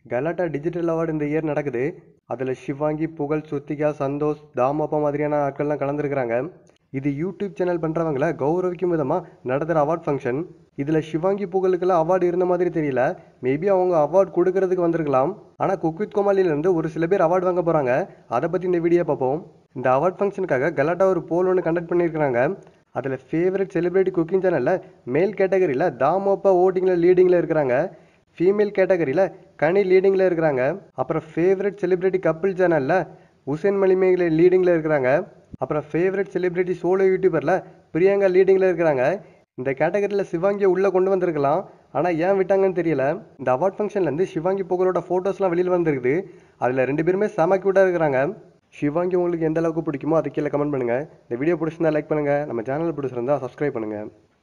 கலாட்டா digital award இந்த year நடக்குது அதில் சிவாங்கி புகழ் சுத்திகா சந்தோஷ் தாமப்பா மாதிரியான ஆட்கள்லாம் கலந்துருக்குறாங்க இது யூடியூப் சேனல் பண்ணுறவங்கள கௌரவிக்கும் விதமாக நடத்துகிற அவார்ட் ஃபங்க்ஷன் இதில் சிவாங்கி புகழுக்கெல்லாம் அவார்டு இருந்த மாதிரி தெரியல மேபி அவங்க அவார்டு கொடுக்கறதுக்கு வந்திருக்கலாம் ஆனால் குக்வித் கோமாளிலேருந்து ஒரு சில பேர் அவார்டு வாங்க போகிறாங்க அதை பற்றி இந்த வீடியோ பார்ப்போம் இந்த அவார்ட் ஃபங்க்ஷனுக்காக கலாட்டா ஒரு போல் ஒன்று கண்டக்ட் பண்ணியிருக்கிறாங்க அதில் ஃபேவரட் செலிபிரிட்டி குக்கிங் சேனலில் மேல் கேட்டகரியில் தாமோப்பா ஓட்டிங்கில் லீடிங்கில் இருக்கிறாங்க ஃபீமேல் கேட்டகரியில் கனி லீடிங்கில் இருக்கிறாங்க அப்புறம் ஃபேவரட் செலிபிரிட்டி கப்பிள் சேனலில் உசேன் மலிமேல லீடிங்கில் இருக்கிறாங்க அப்புறம் ஃபேவரட் செலிபிரிட்டி சோலோ யூடியூபரில் பிரியங்கா லீடிங்கில் இருக்கிறாங்க இந்த கேட்டகரியில் சிவாங்கியை உள்ளே கொண்டு வந்திருக்கலாம் ஆனால் ஏன் விட்டாங்கன்னு தெரியல இந்த அவார்ட் ஃபங்க்ஷன்லேருந்து சிவாங்கி புகழோட ஃபோட்டோஸ்லாம் வெளியில் வந்திருக்குது அதில் ரெண்டு பேருமே செம க்யூட்டாக இருக்கிறாங்க சிவாங்கி உங்களுக்கு எந்த அளவுக்கு பிடிக்குமோ அது கீழே கமெண்ட் பண்ணுங்கள் இந்த வீடியோ பிடிச்சிருந்தா லைக் பண்ணுங்கள் நம்ம சேனல் பிடிச்சிருந்தா சப்ஸ்கிரைப் பண்ணுங்கள்